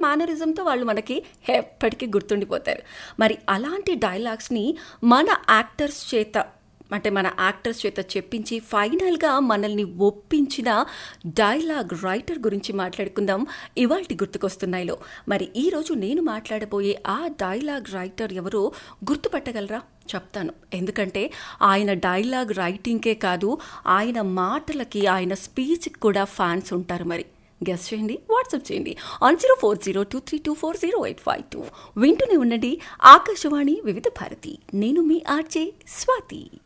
మేనరిజంతో వాళ్ళు మనకి ఎప్పటికీ గుర్తుండిపోతారు మరి అలాంటి డైలాగ్స్ని మన యాక్టర్స్ చేత అంటే మన యాక్టర్స్ చేత చెప్పించి ఫైనల్గా మనల్ని ఒప్పించిన డైలాగ్ రైటర్ గురించి మాట్లాడుకుందాం ఇవాల్టి గుర్తుకొస్తున్నాయిలో మరి ఈరోజు నేను మాట్లాడబోయే ఆ డైలాగ్ రైటర్ ఎవరో గుర్తుపట్టగలరా చెప్తాను ఎందుకంటే ఆయన డైలాగ్ రైటింగ్కే కాదు ఆయన మాటలకి ఆయన స్పీచ్కి కూడా ఫ్యాన్స్ ఉంటారు మరి గెస్ట్ చేయండి వాట్సాప్ చేయండి on zero four zero two three two four zero eight five two వింటూనే ఉండండి ఆకాశవాణి వివిధ భారతి నేను మీ ఆర్జే స్వాతి